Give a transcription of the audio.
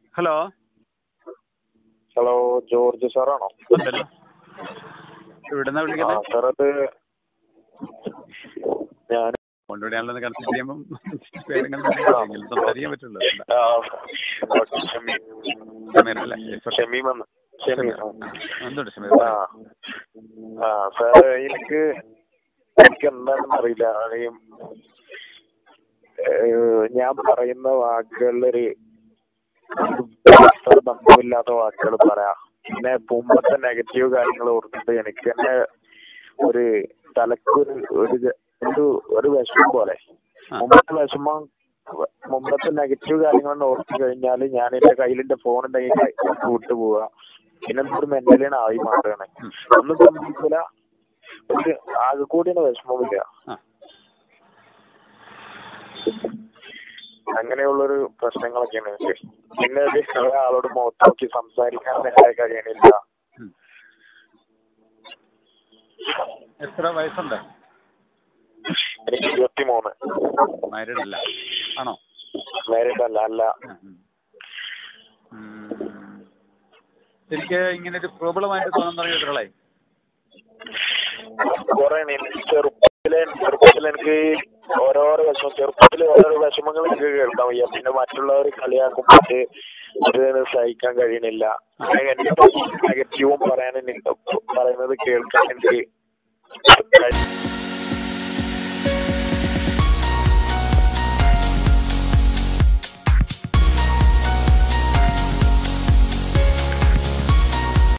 Hello hello George സാറാണോ ഉണ്ടല്ലോ എവിടുന്നാ ആ വിളിക്കുന്നത് സാർ അത് ഞാൻ കൊണ്ടുവിടാനുള്ളത് കൺസിഡർ ചെയ്യുമ്പം പേരെങ്കിലും എങ്കിലും സംസാരിക്കാൻ പറ്റുള്ളൂ ആ, ഡോക്ടർ ഷമീം സമയത്തല്ലേ ഷമീം എന്ന് ഷമീം ആ. എന്തുണ്ട് സമയം ആ ആ സാർ എനിക്ക് എനിക്ക് എന്താണെന്ന് അറിയില്ല ഈ, ഏഹ്, ഞാൻ പറയുന്ന വാക്കുകളിലൊരു ഒരു ബന്ധമില്ലാത്ത വാക്കുകൾ പറയാം പിന്നെ മുമ്പത്തെ നെഗറ്റീവ് കാര്യങ്ങൾ ഓർത്തിട്ട് എനിക്ക് തന്നെ ഒരു തലക്കൊരു ഒരു ജ- ഒരു ഒരു വിഷമം പോലെ മുമ്പത്തെ വിഷമം മുമ്പത്തെ നെഗറ്റീവ് കാര്യങ്ങൾ ഓർത്ത് കഴിഞ്ഞാൽ ഞാൻ എന്റെ കയ്യിൽ എന്റെ ഫോൺ ഉണ്ടെങ്കിൽ വിട്ടു പോവുക പിന്നെ ഒരു മെന്റലിയാണ് ആയി മാറുകയാണ് ഒന്നും സംഭവിക്കില്ല ഒരു ആകെ കൂടിയാണ് വിഷമമില്ല ആ. അങ്ങനെയുള്ളൊരു പ്രശ്നങ്ങളൊക്കെയാണ് എനിക്ക് പിന്നെ ഒരു ഒരാളോട് മുഖത്ത് നോക്കി സംസാരിക്കാൻ തന്നെ കഴിയണില്ല ഉം. എത്ര വയസ്സുണ്ട് എനിക്ക് ഇരുപത്തി മൂന്ന് മാരീഡ് അല്ല ആണോ മാരീഡ് അല്ല അല്ല ആ, ഉം. ഉം. എനിക്ക് ഇങ്ങനെ ഒരു പ്രോബ്ലം ആയിട്ട് തോന്നാൻ തുടങ്ങിയ ഒരാളെ കുറെ എനിക്ക് ചെറുപ്പത്തിലെ ചെറുപ്പത്തിൽ എനിക്ക് ഓരോരോ വിഷമം ചെറുപ്പത്തിൽ ഓരോരോ വിഷമങ്ങൾ എനിക്ക് കേൾക്കാൻ വയ്യ പിന്നെ മറ്റുള്ളവർ കളിയാക്കുമ്പോൾ അത് സഹിക്കാൻ കഴിയണില്ല പിന്നെ എന്റെ നെഗറ്റീവും പറയാൻ എനിക്ക് പറയുന്നത് കേൾക്കാൻ എനിക്ക് കഴി-